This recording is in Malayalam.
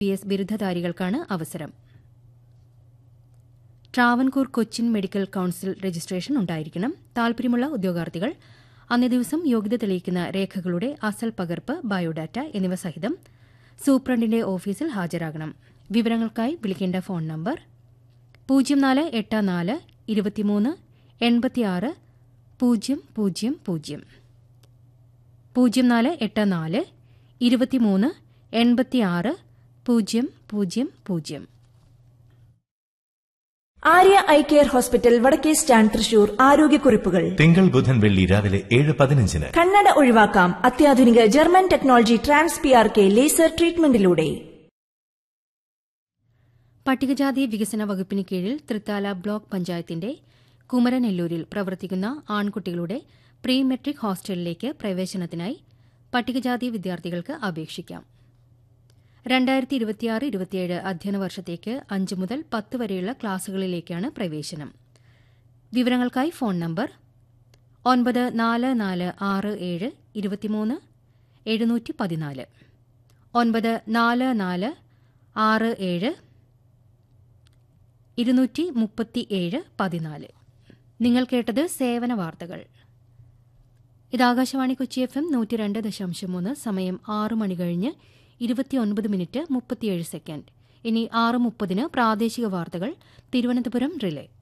പി എസ് ബിരുദധാരികൾക്കാണ് അവസരം Travancore Cochin medical council registration ഉണ്ടായിരിക്കണം താൽപര്യമുള്ള ഉദ്യോഗാർത്ഥികൾ അന്നേ ദിവസം യോഗ്യത തെളിയിക്കുന്ന രേഖകളുടെ അസൽ പകർപ്പ് ബയോഡാറ്റ എന്നിവ സഹിതം സൂപ്രണ്ടിന്റെ ഓഫീസിൽ ഹാജരാകണം വിവരങ്ങൾക്കായി വിളിക്കേണ്ട ഫോൺ നമ്പർ പൂജ്യം നാല് എട്ട് നാല് ഇരുപത്തിമൂന്ന് എൺപത്തിയാറ് പൂജ്യം പൂജ്യം പൂജ്യം പൂജ്യം നാല് എട്ട് നാല് ഇരുപത്തിമൂന്ന് എൺപത്തിയാറ് പൂജ്യം പൂജ്യം പൂജ്യം ആര്യ ഐ കെയർ ഹോസ്പിറ്റൽ വടക്കേ സ്റ്റാൻഡ് തൃശൂർ ആരോഗ്യക്കുറിപ്പുകൾ തിങ്കൾ ബുധൻ വെള്ളി രാവിലെ ഏഴ് പതിനഞ്ചിന് കണ്ണട ഒഴിവാക്കാം അത്യാധുനിക German technology trans P R K laser ട്രീറ്റ്മെന്റിലൂടെ പട്ടികജാതി വികസന വകുപ്പിന് കീഴിൽ തൃത്താല ബ്ലോക്ക് പഞ്ചായത്തിന്റെ കുമരനെല്ലൂരിൽ പ്രവർത്തിക്കുന്ന ആൺകുട്ടികളുടെ പ്രീ മെട്രിക് ഹോസ്റ്റലിലേക്ക് പ്രവേശനത്തിനായി പട്ടികജാതി വിദ്യാർത്ഥികൾക്ക് അപേക്ഷിക്കാം രണ്ടായിരത്തി ഇരുപത്തിയാറ് ഇരുപത്തിയേഴ് അധ്യയന വർഷത്തേക്ക് അഞ്ച് മുതൽ പത്ത് വരെയുള്ള ക്ലാസുകളിലേക്കാണ് പ്രവേശനം വിവരങ്ങൾക്കായി ഫോൺ നമ്പർ ഒൻപത് നാല് നാല് ആറ് ഏഴ് ഇരുപത്തിമൂന്ന് എഴുന്നൂറ്റി പതിനാല് ഒൻപത് നാല് നാല് ആറ് ഏഴ് ഇരുന്നൂറ്റി മുപ്പത്തിയേഴ് പതിനാല് നിങ്ങൾ കേട്ടത് സേവന വാർത്തകൾ ഇത് ആകാശവാണി കൊച്ചി എഫ് എം നൂറ്റി രണ്ട് ദശാംശം മൂന്ന് സമയം ആറ് മണി കഴിഞ്ഞ് ഇരുപത്തിയൊൻപത് മിനിറ്റ് മുപ്പത്തിയേഴ് സെക്കൻഡ് ഇനി ആറ് മുപ്പതിന് പ്രാദേശിക വാർത്തകൾ തിരുവനന്തപുരം റിലേ